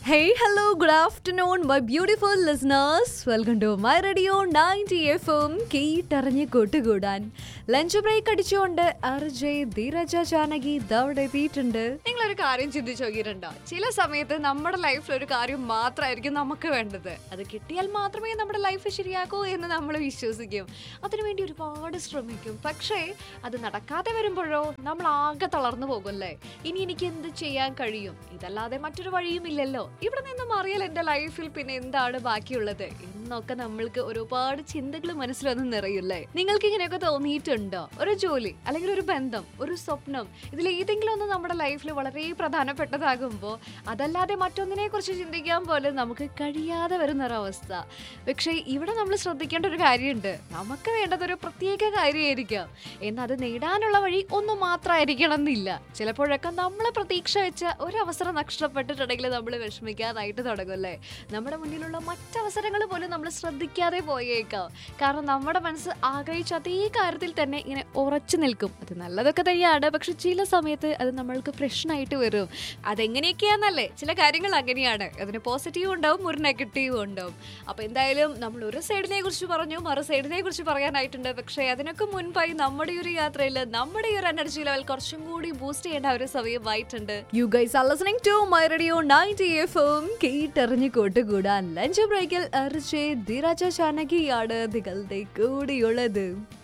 Hey, hello, good afternoon, my beautiful listeners. Welcome to my radio 90 FM കേട്ടറിഞ്ഞ് കൂട്ടുകൂടാൻ lunch break അടിച്ചുകൊണ്ട് അർജയ് ധീരജ ജാനകി ദവിടെ എത്തിയിട്ടുണ്ട് നിങ്ങളൊരു കാര്യം ചിന്തിച്ചു നോക്കിയിട്ടുണ്ടോ ചില സമയത്ത് നമ്മുടെ ലൈഫിൽ ഒരു കാര്യം മാത്രമായിരിക്കും നമുക്ക് വേണ്ടത് അത് കിട്ടിയാൽ മാത്രമേ നമ്മുടെ ലൈഫ് ശരിയാക്കൂ എന്ന് നമ്മൾ വിശ്വസിക്കും അതിനുവേണ്ടി ഒരുപാട് ശ്രമിക്കും പക്ഷേ അത് നടക്കാതെ വരുമ്പോഴോ നമ്മൾ ആകെ തളർന്നു പോകുമല്ലേ ഇനി എനിക്ക് എന്ത് ചെയ്യാൻ കഴിയും ഇതല്ലാതെ മറ്റൊരു വഴിയും ഇല്ലല്ലോ ഇവിടെ നിന്ന് മാറിയാൽ എൻ്റെ ലൈഫിൽ പിന്നെ എന്താണ് ബാക്കിയുള്ളത് എന്നൊക്കെ നമ്മൾക്ക് ഒരുപാട് ചിന്തകൾ മനസ്സിൽ വന്ന് നിറയില്ലേ നിങ്ങൾക്ക് ഇങ്ങനെയൊക്കെ തോന്നിയിട്ടുണ്ടോ ഒരു ജോലി അല്ലെങ്കിൽ ഒരു ബന്ധം ഒരു സ്വപ്നം ഇതിൽ ഏതെങ്കിലും ഒന്ന് നമ്മുടെ ലൈഫിൽ വളരെ പ്രധാനപ്പെട്ടതാകുമ്പോൾ അതല്ലാതെ മറ്റൊന്നിനെ കുറിച്ച് ചിന്തിക്കാൻ പോലും നമുക്ക് കഴിയാതെ വരുന്ന ഒരവസ്ഥ പക്ഷേ ഇവിടെ നമ്മൾ ശ്രദ്ധിക്കേണ്ട ഒരു കാര്യമുണ്ട് നമുക്ക് വേണ്ടത് ഒരു പ്രത്യേക കാര്യമായിരിക്കാം എന്നാൽ അത് നേടാനുള്ള വഴി ഒന്നും മാത്രമായിരിക്കണം എന്നില്ല ചിലപ്പോഴൊക്കെ നമ്മൾ പ്രതീക്ഷ വെച്ച ഒരു അവസരം നഷ്ടപ്പെട്ടിട്ടുണ്ടെങ്കിൽ നമ്മൾ വിഷമിക്കാനായിട്ട് തുടങ്ങുമല്ലേ നമ്മുടെ മുന്നിലുള്ള മറ്റവസരങ്ങൾ പോലും നമ്മൾ ശ്രദ്ധിക്കാതെ പോയേക്കാം കാരണം നമ്മുടെ മനസ്സ് ആഗ്രഹിച്ച അതേ കാര്യത്തിൽ തന്നെ ഇങ്ങനെ ഉറച്ചു നിൽക്കും അത് നല്ലതൊക്കെ തന്നെയാണ് പക്ഷെ ചില സമയത്ത് അത് നമ്മൾക്ക് പ്രശ്നമായിട്ട് വരും അതെങ്ങനെയൊക്കെയാന്നല്ലേ ചില കാര്യങ്ങൾ അങ്ങനെയാണ് അതിന് പോസിറ്റീവ് ഉണ്ടാവും ഒരു നെഗറ്റീവും ഉണ്ടാവും അപ്പൊ എന്തായാലും നമ്മൾ ഒരു സൈഡിനെ കുറിച്ച് പറഞ്ഞു മറു സൈഡിനെ കുറിച്ച് പറയാനായിട്ടുണ്ട് പക്ഷേ അതിനൊക്കെ മുൻപായി നമ്മുടെ ഈ ഒരു യാത്രയിൽ നമ്മുടെ ഈ ഒരു എനർജി ലെവൽ കുറച്ചും കൂടി ബൂസ്റ്റ് ചെയ്യേണ്ട ഒരു സമയമായിട്ടുണ്ട് you guys are listening to my radio 90 എഫും കേട്ടറിഞ്ഞ് കൂട്ടുകൂടാൻ ലഞ്ച് ബ്രേക്കിൽ അർജയ് ധീരജ ജാനകിയാണ് നിങ്ങളുടെ കൂടെയുള്ളത്